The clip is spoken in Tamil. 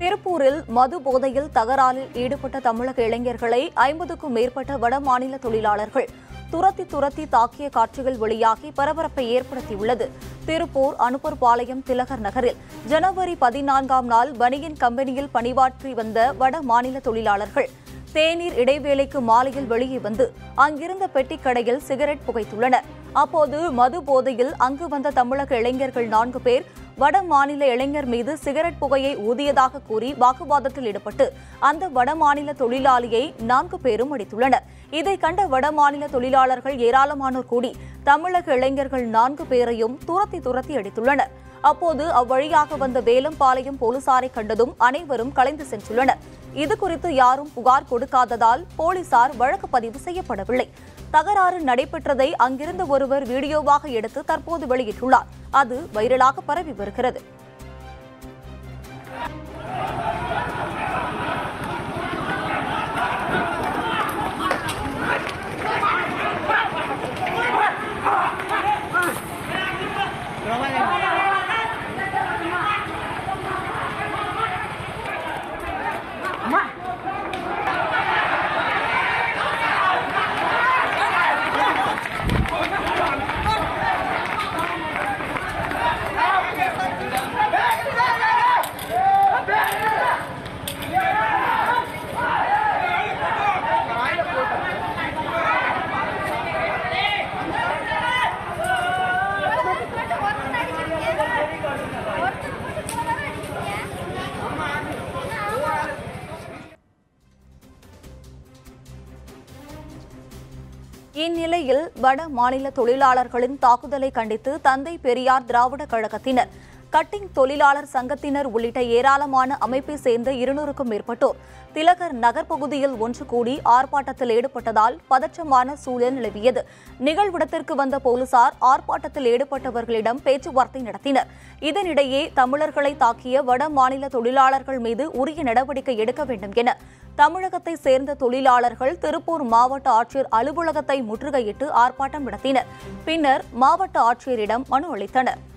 திருப்பூரில் மது போதையில் தகராறில் ஈடுபட்ட தமிழக இளைஞர்களை ஐம்பதுக்கும் மேற்பட்ட வடமாநில தொழிலாளர்கள் துரத்தி துரத்தி தாக்கிய காட்சிகள் வெளியாகி பரபரப்பை ஏற்படுத்தியுள்ளது திருப்பூர் அனுப்பர்பாளையம் திலகர் நகரில் ஜனவரி பதினான்காம் நாள் பனியன் கம்பெனியில் பணியாற்றி வந்த வட மாநில தொழிலாளர்கள் தேநீர் இடைவேளைக்கு மாலையில் வெளியே வந்து அங்கிருந்த பெட்டிக் கடையில் சிகரெட் புகைத்துள்ளனர் அப்போது மது போதையில் அங்கு வந்த தமிழக இளைஞர்கள் நான்கு பேர் வட மாநில இளைஞர் மீது சிகரெட் புகையை ஊதியதாக கூறி வாக்குவாதத்தில் ஈடுபட்டு அந்த வட மாநில தொழிலாளியை நான்கு பேரும் அடித்துள்ளனர் இதை கண்ட வட மாநில தொழிலாளர்கள் ஏராளமானோர் கூடி தமிழக இளைஞர்கள் நான்கு பேரையும் துரத்தி துரத்தி அடித்துள்ளனர் அப்போது அவ்வழியாக வந்த வேலம்பாளையம் போலீசாரை கண்டதும் அனைவரும் கலைந்து சென்றுள்ளனர் இதுகுறித்து யாரும் புகார் கொடுக்காததால் போலீசார் வழக்கு பதிவு செய்யப்படவில்லை தகராறு நடைபெற்றதை அங்கிருந்த ஒருவர் வீடியோவாக எடுத்து தற்போது வெளியிட்டுள்ளார் அது வைரலாக பரவி வருகிறது இந்நிலையில் வட மாநில தொழிலாளர்களின் தாக்குதலை கண்டித்து தந்தை பெரியார் திராவிட கழகத்தினர் கட்டிங் தொழிலாளர் சங்கத்தினர் உள்ளிட்ட ஏராளமான அமைப்பை சேர்ந்த இருநூறுக்கும் மேற்பட்டோர் திலகர் நகர் பகுதியில் ஒன்று கூடி ஆர்ப்பாட்டத்தில் ஈடுபட்டதால் பதற்றமான சூழல் நிலவியது நிகழ்விடத்திற்கு வந்த போலீசார் ஆர்ப்பாட்டத்தில் ஈடுபட்டவர்களிடம் பேச்சுவார்த்தை நடத்தினர் இதனிடையே தமிழர்களை தாக்கிய வட மாநில தொழிலாளர்கள் மீது உரிய நடவடிக்கை எடுக்க வேண்டும் என தமிழகத்தை சேர்ந்த தொழிலாளர்கள் திருப்பூர் மாவட்ட ஆட்சியர் அலுவலகத்தை முற்றுகையிட்டு ஆர்ப்பாட்டம் நடத்தினர் பின்னர் மாவட்ட ஆட்சியரிடம் மனு அளித்தனர்